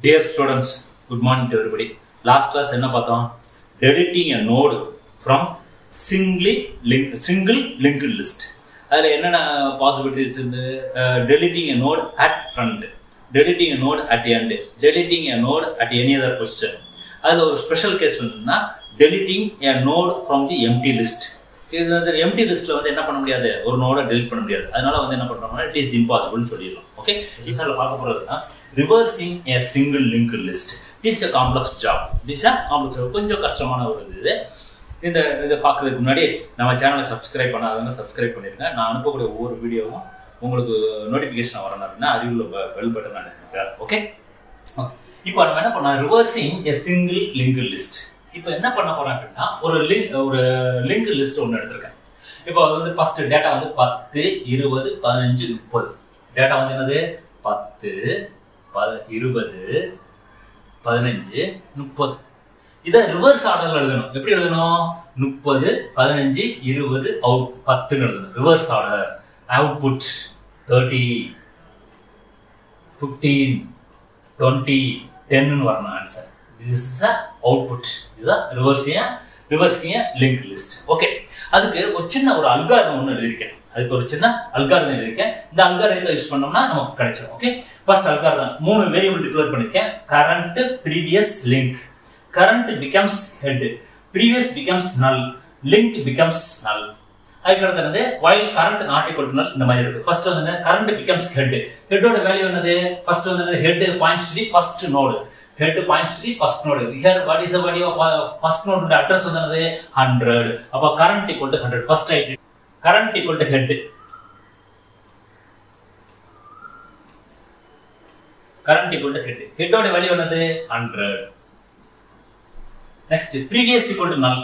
dear students good morning to everybody last class என்ன பார்த்தோம் deleting a node from singly link single linked list அதில் என்னென்ன possibilities இருந்து deleting a node at front deleting a node at end deleting a node at any other position அதில் ஒரு special case வந்துன்னா deleting a node from the empty list இது வந்து empty லிஸ்ட்ல வந்து என்ன பண்ண முடியாது ஒரு நோட டெலிட் பண்ண முடியாது அதனால வந்து என்ன பண்றோம்னா இட் இஸ் இம்பாசிபிள்னு சொல்லிடலாம் ஓகே இதில் பார்க்க போறதுன்னா reversing a single link list this a complex job this a complex கொஞ்சம் கஷ்டமான ஒரு இது இந்த இதை பார்க்கறதுக்கு முன்னாடி நம்ம சேனலை சப்ஸ்கிரைப் பண்ணாதவங்க சப்ஸ்கிரைப் பண்ணிருங்க நான் அனுப்பக்கூடிய ஒவ்வொரு வீடியோவும் உங்களுக்கு நோட்டிஃபிகேஷன் வரணும் அப்படின்னா அறிவுள்ள பெல் பட்டன் நான் ஓகே இப்போ நம்ம என்ன பண்ணோம் reversing a single link list இப்போ என்ன பண்ண போறேன் அப்படின்னா ஒரு லிங்க் ஒரு லிங்க் லிஸ்ட் ஒன்று எடுத்திருக்கேன் இப்போ வந்து ஃபர்ஸ்ட் டேட்டா வந்து பத்து இருபது பதினஞ்சு முப்பது டேட்டா வந்து என்னது பத்து பத இருபது பதினஞ்சு முப்பது இதை ரிவர்ஸ் ஆர்டர்ல எழுதணும் எப்படி எழுதணும் முப்பது பதினஞ்சு இருபது அவுட் பத்துன்னு எழுதணும் reverse order output thirty fifteen twenty டென்னு வரணும் answer this is a output இதுதான் ரிவர்ஸிய ரிவர்ஸிய லிங்க் லிஸ்ட் ஓகே அதுக்கு ஒரு சின்ன ஒரு அல்காரிதம் ஒன்று எழுதியிருக்கேன் அதுக்கு ஒரு சின்ன அல்காரிதம் எழுதியிருக்கேன் இந்த அல்காரிதத்தை யூஸ் பண்ணோம்னா நமக்கு கிடைச்சிடும் ஓகே ஃபர்ஸ்ட் அல்காரிதம் மூணு வேரியபிள் டிக்ளேர் பண்ணிருக்கேன் current previous link current becomes head previous becomes null link becomes null அதுக்கு அடுத்தது while current not equal to null இந்த மாதிரி இருக்கு ஃபர்ஸ்ட் வந்து கரண்ட் பிகம்ஸ் ஹெட் ஹெட்டோட வேல்யூ என்னது ஃபர்ஸ்ட் வந்து head points to the first node head points to the first node here what is the value of first node address வந்து என்னது 100 அப்ப current equal to 100 first ID current equal to head current equal to head ஹெட்டோட value என்னது 100 next previous equal to null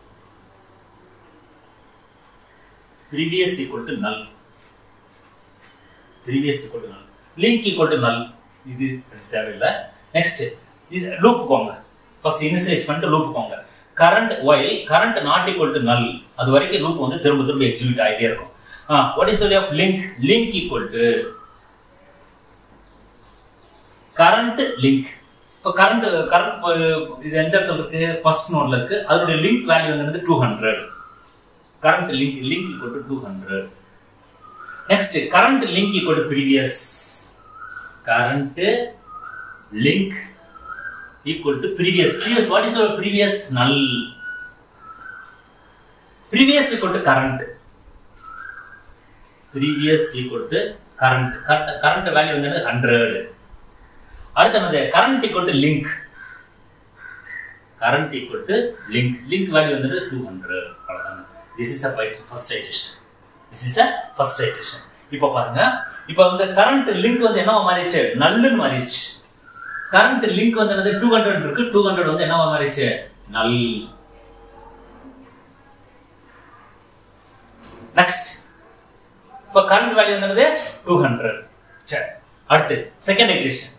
previous equal to null previous equal to null link equal to null இது தேவையில்லை next இது loop போங்க first initialise பண்ணிட்டு loop போங்க current while current not equal to null அது வரைக்கும் லூப் வந்து திரும்ப திரும்ப எக்ஸிக்யூட் ஆகிட்டே இருக்கும் what is of link link equal to current link இப்போ கரண்ட் கரண்ட் இது எந்த இடத்துல இருக்கு ஃபர்ஸ்ட் நோட்ல இருக்கு அதோட லிங்க் வேல்யூ வந்து two hundred current link link equal to 200 next current link equal to previous current link equal to previous previous what is our previous null previous equal to current previous equal to current current, current value வந்து 100 அடுத்து என்னது current equal to link current equal to link link value வந்து 200 அவ்வளவுதான் this is a first iteration this is a first iteration இப்போ பாருங்க இப்போ வந்து current link வந்து என்னவா மாறிடுச்சு நல்லுன்னு மாறிடுச்சு கரண்ட் லிங்க் வந்து என்னது டூ ஹண்ட்ரட் இருக்கு டூ ஹண்ட்ரட் வந்து என்னவா மாறிடுச்சு நல் நெக்ஸ்ட் இப்போ கரண்ட் வேல்யூ வந்து என்னது டூ ஹண்ட்ரட் சரி அடுத்து second iteration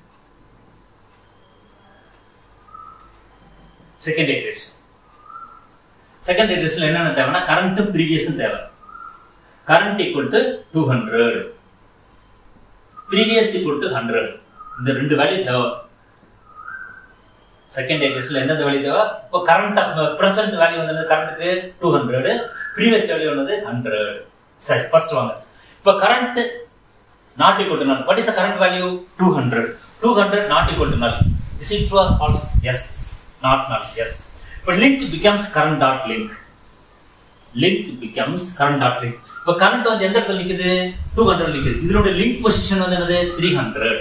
second iteration second இட்ரேஷன்ல என்னென்ன தேவைன்னா கரண்ட் ப்ரீவியஸ் தேவை current equal to two hundred previous equal to hundred இந்த ரெண்டு வேல்யூ தேவை செகண்ட் இட்ரேஷன்ல எந்தெந்த வேல்யூ தேவை இப்போ கரண்ட் ப்ரெசென்ட் வேல்யூ வந்து கரண்ட்டுக்கு டூ ஹண்ட்ரட் ப்ரீவியஸ் வேல்யூ வந்து ஹண்ட்ரட் சரி ஃபர்ஸ்ட் வாங்க இப்போ current not equal to null what is the current value two hundred two hundred not equal to null is it true or false yes not null yes இப்போ link becomes current dot link link becomes current dot link இப்போ current வந்து எந்த இடத்துல நிக்குது two hundred நிக்குது இதனுடைய link position வந்து என்னது three hundred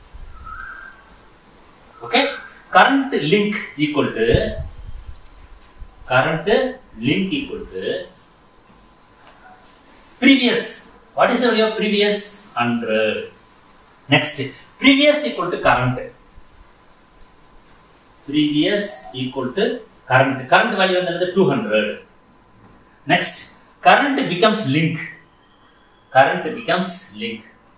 okay current link equal to current link equal to previous what is the previous hundred next previous equal to current previous equal to current current value வந்து 200 next current becomes link current becomes link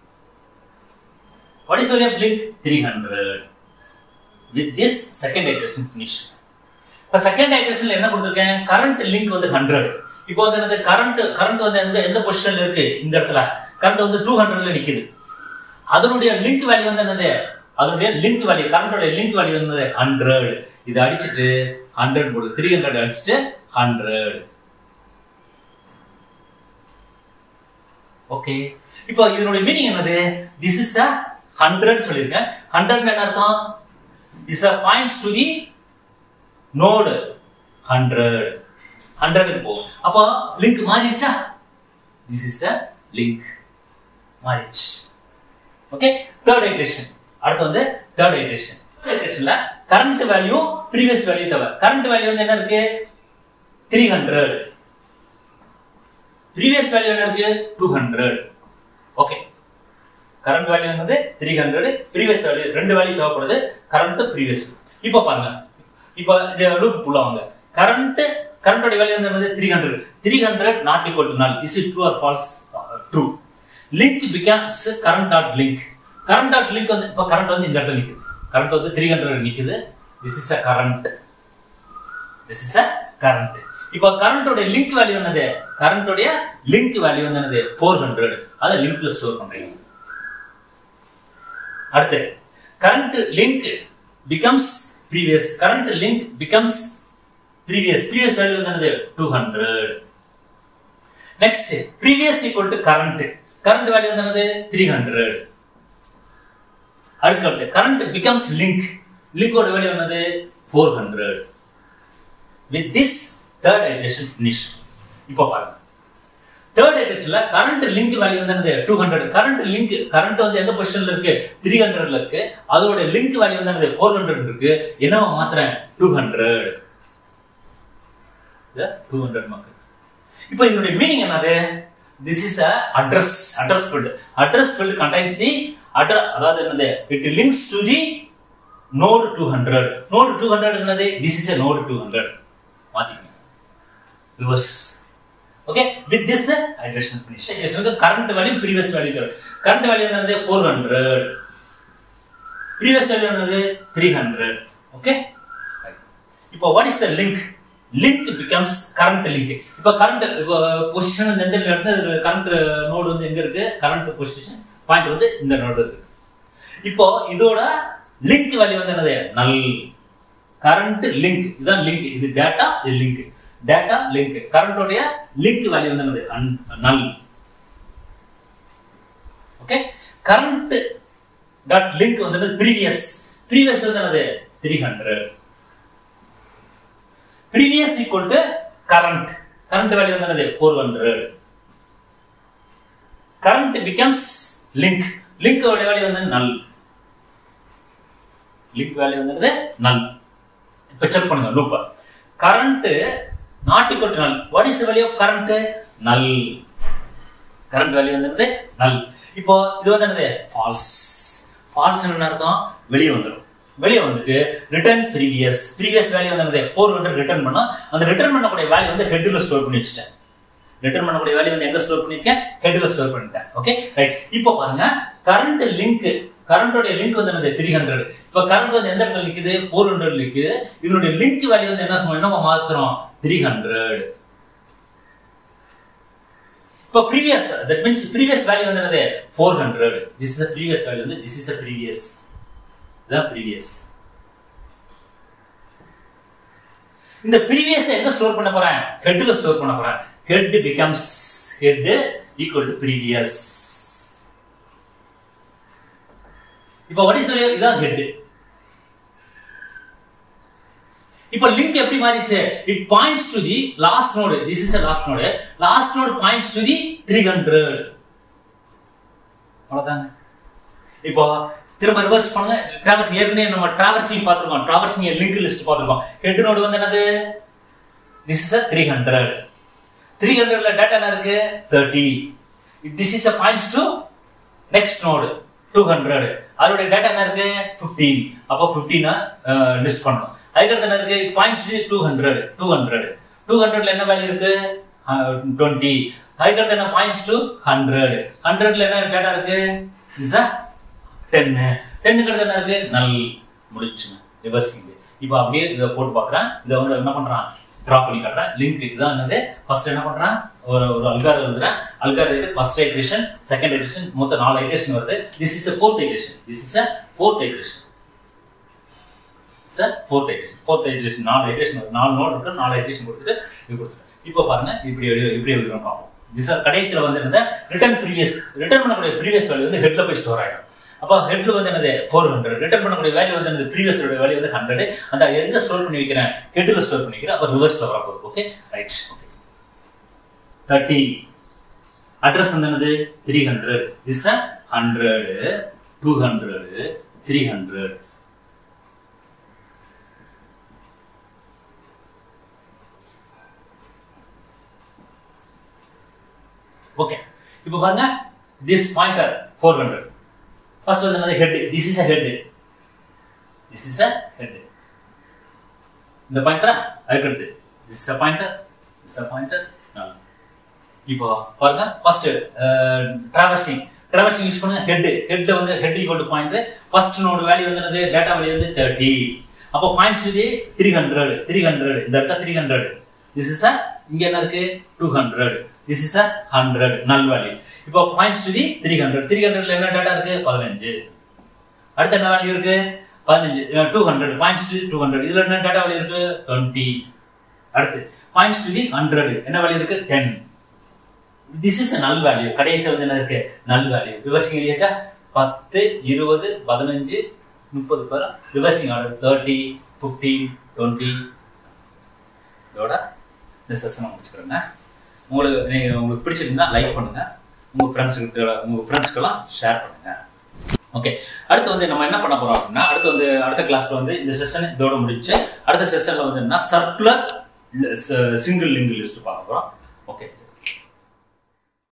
what is value of link 300 with this second iteration finish இப்ப second ஐட்ரேஷன்ல என்ன கொடுத்திருக்கேன் current link வந்து hundred இப்போ வந்து என்னது current current வந்து எந்த எந்த பொசிஷன்ல இருக்கு இந்த இடத்துல கரண்ட் வந்து டூ ஹண்ட்ரட்ல நிக்குது அதனுடைய லிங்க் வேல்யூ வந்து என்னது அதனுடைய லிங்க் வேல்யூ கரண்டோட லிங்க் வேல்யூ வந்து ஹண்ட்ரட் இது அடிச்சுட்டு ஹண்ட்ரட் போடு த்ரீ ஹண்ட்ரட் அடிச்சுட்டு ஹண்ட்ரட் ஓகே இப்போ இதனுடைய மீனிங் என்னது திஸ் இஸ் அ ஹண்ட்ரட் சொல்லியிருக்கேன் ஹண்ட்ரட் என்ன அர்த்தம் is a points to the node hundred ஹண்ட்ரடுக்கு போகும் அப்போ லிங்க் மாறிடுச்சா திஸ் இஸ் அ லிங்க் மாறிடுச்சு ஓகே தேர்ட் ஐட்ரேஷன் அடுத்து வந்து தேர்ட் ஐட்ரேஷன் ஐட்ரேஷன்ல கரண்ட் வேல்யூ ப்ரீவியஸ் வேல்யூ தவிர கரண்ட் வேல்யூ வந்து என்ன இருக்கு த்ரீ ஹண்ட்ரட் ப்ரீவியஸ் வேல்யூ என்ன இருக்கு two hundred okay current value என்னது த்ரீ ஹண்ட்ரட் ப்ரீவியஸ் வேல்யூ ரெண்டு வேல்யூ தேவைப்படுது கரண்ட் ப்ரீவியஸ் இப்போ பாருங்க இப்போ லூப் உள்ள வாங்க கரண்ட் கரண்டோட வேல்யூ வந்து என்னது three hundred three hundred not equal to null is it true or false true link becomes current dot link current dot link வந்து இப்போ கரண்ட் வந்து இந்த இடத்துல நிக்குது கரண்ட் வந்து த்ரீ ஹண்ட்ரட் நிக்குது this is a current this is a current இப்போ கரண்டோட லிங்க் வேல்யூ என்னது கரண்டோடைய லிங்க் வேல்யூ வந்து என்னது ஃபோர் ஹண்ட்ரட் அதை லிங்க்ல ஸ்டோர் பண்றீங்க அடுத்து current link becomes previous current link becomes previous previous value வந்து என்னது two hundred next previous equal to current current value வந்து என்னது த்ரீ ஹண்ட்ரட் அடுத்து கரண்ட் பிகம்ஸ் லிங்க் லிங்கோட வேல்யூ என்னது four hundred with this third iteration finish இப்போ பாருங்க third ஐட்ரேஷன்ல கரண்ட் லிங்க் வேல்யூ வந்து என்னது two hundred current link current வந்து எந்த பொசிஷன்ல இருக்கு த்ரீ ஹண்ட்ரட்ல இருக்கு அதோட லிங்க் வேல்யூ வந்து என்னது ஃபோர் ஹண்ட்ரட் இருக்கு என்னவா மாத்துறேன் டூ ஹண்ட்ரட் டூ ஹண்ட்ரட் மக்கள் இப்போ இதனுடைய மீனிங் என்னது this is a address address field address field contains the address அதாவது என்னது it links to the node two hundred node two hundred என்னது this is a node two hundred மாத்திக்கங்க reverse okay with this the iteration finish ஹைட்ரேஷனுக்கு current value previous value current value என்னது four hundred previous value என்னது three hundred okay இப்போ what is the link link becomes current link இப்போ current இப்போ position வந்து எந்த இடத்துல கரண்ட் நோடு வந்து எங்க இருக்கு கரண்ட் பொசிஷன் பாயிண்ட் வந்து இந்த நோடு இருக்கு இப்போ இதோட லிங்க் வேல்யூ வந்து என்னது நல் கரண்ட் லிங்க் இதுதான் லிங்க் இது டேட்டா இது லிங்க் டேட்டா லிங்க் கரண்டோடைய லிங்க் வேல்யூ வந்து என்னது null okay current dot link வந்து ப்ரீவியஸ் ப்ரீவியஸ் வந்து என்னது three hundred previous equal to current current value வந்து என்னது four hundred current becomes link link value வந்து நல் லிங்க் வேல்யூ வந்து நல் இப்ப செக் பண்ணுங்க loop current not equal to null what is value of current null current value வந்து நல் இப்போ இது வந்து என்னது ஃபால்ஸ் ஃபால்ஸ் என்ன அர்த்தம் வெளியே வந்துடும் வெளியே வந்துட்டு ரிட்டர்ன் ப்ரீவியஸ் ப்ரீவியஸ் வேல்யூ வந்து என்னது ஃபோர் ஹண்ட்ரட் ரிட்டர்ன் பண்ணும் அந்த ரிட்டர்ன் பண்ணக்கூடிய வேல்யூ வந்து ஹெட்ல ஸ்டோர் பண்ணி வச்சுட்டேன் ரிட்டர்ன் பண்ணக்கூடிய வேல்யூ வந்து எங்க ஸ்டோர் பண்ணிருக்கேன் ஹெட்ல ஸ்டோர் பண்ணிட்டேன் ஓகே ரைட் இப்போ பாருங்க கரண்ட் லிங்க் கரண்டோட லிங்க் வந்து என்னது த்ரீ ஹண்ட்ரட் இப்போ கரண்ட் வந்து எந்த இடத்துல நிக்குது ஃபோர் ஹண்ட்ரட் நிக்குது இதனுடைய லிங்க் வேல்யூ வந்து என்ன என்னமா மாத்துறோம் த்ரீ ஹண்ட்ரட் இப்போ previous that means previous value வந்து என்னது four hundred this is previous value வந்து திஸ் இஸ் அ ப்ரீவியஸ் இதான் ப்ரீவியஸ் இந்த ப்ரீவியஸ் எங்க ஸ்டோர் பண்ண போறேன் ஹெட்ல ஸ்டோர் பண்ண போறேன் head becomes head equal to previous இப்போ வாட் இஸ் இதான் ஹெட் இப்போ லிங்க் எப்படி மாறிச்சு it points to the last node this is last node last node points to the three hundred அவ்வளவுதாங்க இப்போ திரும்ப ரிவர்ஸ் பண்ணுங்க டிராவர்ஸ் ஏற்கனவே நம்ம டிராவர்சிங் பார்த்துருக்கோம் டிராவர்சிங் லிங்க் லிஸ்ட் பார்த்துருக்கோம் ஹெட் நோடு வந்து என்னது this is three hundred three ஹண்ட்ரட்ல டேட்டா என்ன இருக்கு thirty this is points to next node two hundred அதோட டேட்டா என்ன இருக்கு ஃபிஃப்டீன் அப்போ ஃபிஃப்டீனை லிஸ்ட் பண்ணணும் அதுக்கடுத்து என்ன இருக்கு points two hundred two hundred two ஹண்ட்ரட்ல என்ன வேல்யூ இருக்கு டுவெண்ட்டி அதுக்கடுத்து என்ன பாயிண்ட்ஸ் டூ ஹண்ட்ரட் ஹண்ட்ரட்ல என்ன டேட்டா இருக்கு இஸ் டென்னு டென்னுக்கு அடுத்து என்ன இருக்கு நல் முடிச்சுங்க ரிவர்சிங் இப்போ அப்படியே இதை போட்டு பார்க்குறேன் இதை வந்து என்ன பண்றான் ட்ரா பண்ணி காட்டுறேன் லிங்க் இதுதான் என்னது ஃபர்ஸ்ட் என்ன பண்றான் ஒரு ஒரு அல்கார் எழுதுறேன் அல்கார் ஃபர்ஸ்ட் ஐட்ரேஷன் செகண்ட் ஐட்ரேஷன் மொத்தம் நாலு ஐட்ரேஷன் வருது this is a fourth iteration this is a fourth iteration sir fourth iteration fourth iteration நாலு ஐட்ரேஷன் வருது நாலு நோட் இருக்கு நாலு ஐட்ரேஷன் கொடுத்துட்டு இது கொடுத்துட்டு இப்போ பாருங்க இப்படி எழுதி இப்படி எழுதுறோம் பார்ப்போம் திஸ் ஆர் கடைசியில் வந்து என்னது ரிட்டர்ன் ப்ரீவியஸ் ரிட்டர்ன் பண்ணக்கூடிய ப்ரீவியஸ் வேல்யூ வந்து ஹெட்ல போய் ஸ்டோர் ஆயிடும் அப்போ ஹெட்ல வந்து என்னது ஃபோர் ஹண்ட்ரட் ரிட்டர்ன் பண்ணக்கூடிய வேல்யூ வந்து என்னது ப்ரீவியஸ் வேல்யூ வந்து ஹண்ட்ரட் அந்த எங்க ஸ்டோர் பண்ணி வைக்கிறேன் ஹெட்ல ஸ்டோர் பண்ணி வைக்கிறேன் அப்போ ரிவர்ஸ்ல வர போகுது okay right okay thirty address வந்து என்னது three hundred this hundred two hundred three hundred okay இப்போ பாருங்க this pointer four hundred first வந்து என்னது head this is a head this is a head இந்த பாயிண்டரா அதுக்கடுத்து this is a pointer this a pointer இப்போ பாருங்க ஃபர்ஸ்ட் டிராவர்சிங் டிராவர்சிங் யூஸ் பண்ணுங்க ஹெட் ஹெட்ல வந்து head equal to point first node value வந்து என்னது டேட்டா வேல்யூ வந்து தேர்ட்டி அப்போ பாயிண்ட்ஸ் இது த்ரீ ஹண்ட்ரட் த்ரீ ஹண்ட்ரட் இந்த இடத்த three hundred this is a இங்க என்ன இருக்கு two hundred this is a hundred null value இப்போ points to the three hundred three ஹண்ட்ரட்ல என்ன டேட்டா இருக்கு பதினஞ்சு அடுத்த என்ன வேல்யூ இருக்கு பதினஞ்சு two hundred points to two hundred இதுல என்ன டேட்டா வேல்யூ இருக்கு டுவெண்ட்டி அடுத்து பாயிண்ட்ஸ் டு தி ஹண்ட்ரட் என்ன வேல்யூ இருக்கு ten this is null value கடைசி வந்து என்ன இருக்கு நல் வேல்யூ ரிவர்சிங் எழுதியாச்சா பத்து இருபது பதினஞ்சு முப்பது பேர் reversing order thirty fifteen twenty இதோட இந்த செஷனை முடிச்சுக்கிறேங்க உங்களுக்கு நீங்க உங்களுக்கு பிடிச்சிருந்தா லைக் பண்ணுங்க உங்க ஃப்ரெண்ட்ஸுக்கு உங்க ஃப்ரெண்ட்ஸ்க்கெல்லாம் ஷேர் பண்ணுங்க ஓகே அடுத்து வந்து நம்ம என்ன பண்ண போறோம் அப்படின்னா அடுத்து வந்து அடுத்த கிளாஸ்ல வந்து இந்த செஷன் இதோட முடிச்சு அடுத்த செஷன்ல வந்து என்ன சர்க்குலர் சிங்கிள் லிங்க் லிஸ்ட் பார்க்க போறோம் ஓகே